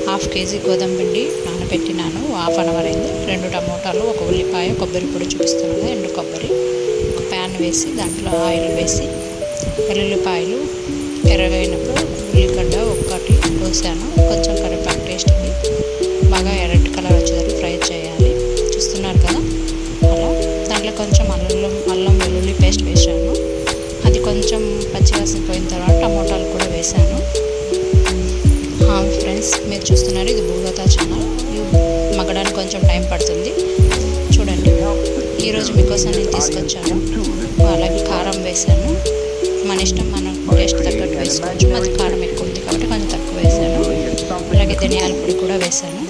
half KG గోధుమ పిండి నానబెట్టినాను half an hour అయింది రెండు టమోటాలు ఒక ఉల్లిపాయ కొబ్బరి పొడి చూపిస్తున్నాను ఎండు కొబ్బరి ఒక ప్యాన్ వేసి దాంట్లో ఆయిల్ వేసి వెల్లుల్లిపాయలు ఎర్రగైనప్పుడు ఉల్లిగడ్డ ఒక్కటి కోసాను కొంచెం కరివేపాకు టేస్ట్కి బాగా రెడ్ కలర్ వచ్చేదాన్ని ఫ్రై చేయాలి చూస్తున్నారు కదా అలా దాంట్లో కొంచెం అల్లం అల్లం వెల్లుల్లి పేస్ట్ వేసాను అది కొంచెం పచ్చివాసన పోయిన తర్వాత టమోటాలు కూడా వేసాను ఫ్రెండ్స్ మీరు చూస్తున్నారు ఇది భూగత ఛానల్ ఇది మగ్గడానికి కొంచెం టైం పడుతుంది చూడండి ఈరోజు మీకోసం నేను తీసుకొచ్చాను అలాగే కారం వేసాను మన ఇష్టం మనం టేస్ట్ తగ్గట్టు వేసుకోవచ్చు మాది కారం ఎక్కువ ఉంది కాబట్టి కొంచెం తక్కువ వేసాను అలాగే ధనియాల పొడి కూడా వేసాను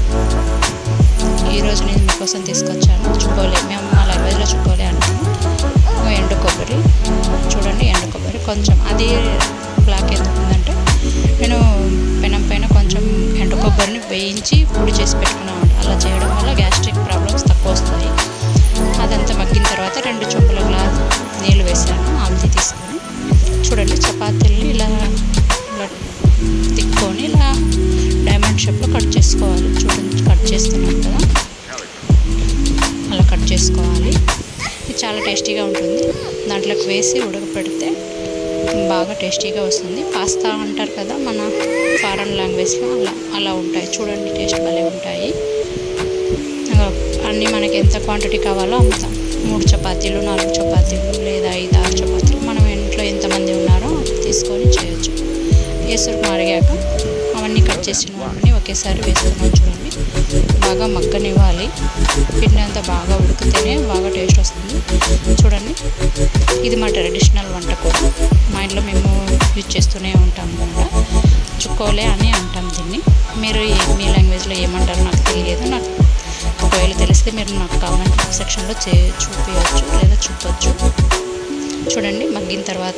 ఈరోజు నేను మీకోసం తీసుకొచ్చాను చుక్కోలే మేము మా లాంగ్వేజ్లో చుక్కోలే అంటాము ఎండు కొబ్బరి చూడండి ఎండు కొబ్బరి కొంచెం అది బ్లాక్ ఎందుకు ఉందంటే నేను పెనం పైన కొంచెం ఎండు కొబ్బరిని వేయించి పొడి చేసి పెట్టుకున్నాను అలా చేయడం వల్ల గ్యాస్ట్రిక్ ప్రాబ్లమ్స్ తక్కువ వస్తాయి అదంతా మగ్గిన తర్వాత రెండు చెంపుల గ్లాస్ నీళ్ళు వేసాను హల్దీ తీసుకొని చూడండి చపాతీల్ని ఇలా ఇలా తిక్కొని ఇలా డైమండ్ షేప్లో కట్ చేసుకోవాలి చూడండి కట్ చేస్తున్నాం కదా అలా కట్ చేసుకోవాలి ఇది చాలా టేస్టీగా ఉంటుంది దాంట్లోకి వేసి ఉడకపెడితే బాగా టేస్టీగా వస్తుంది పాస్తా అంటారు కదా మన ఫారెన్ లాంగ్వేజ్లో అలా అలా ఉంటాయి చూడండి టేస్ట్ భలే ఉంటాయి అన్నీ మనకి ఎంత క్వాంటిటీ కావాలో అంత మూడు చపాతీలు నాలుగు చపాతీలు లేదా ఐదు ఆరు చపాతీలు మనం ఇంట్లో ఎంతమంది ఉన్నారో తీసుకొని చేయొచ్చు వేసరికి మరిగాక అవన్నీ కట్ చేసినవన్నీ ఒకేసారి వేస్తున్నాం చూడండి బాగా మగ్గనివ్వాలి పిండి అంతా బాగా ఉడికితేనే బాగా టేస్ట్ వస్తుంది చూడండి ఇది మా ట్రెడిషనల్ వంట కూడా మా ఇంట్లో మేము యూజ్ చేస్తూనే ఉంటాం అనమాట చుక్కోలే అని అంటాం దీన్ని మీరు మీ లాంగ్వేజ్లో ఏమంటారో నాకు తెలియదు నాకు ఒకవేళ తెలిస్తే మీరు నాకు కామెంట్ సెక్షన్లో చే చూపించవచ్చు లేదా చూపొచ్చు చూడండి మగ్గిన తర్వాత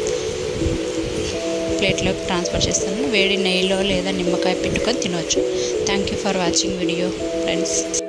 ప్లేట్లోకి ట్రాన్స్ఫర్ చేస్తాను వేడి నెయ్యిలో లేదా నిమ్మకాయ పెట్టుకొని తినవచ్చు thank you for watching video friends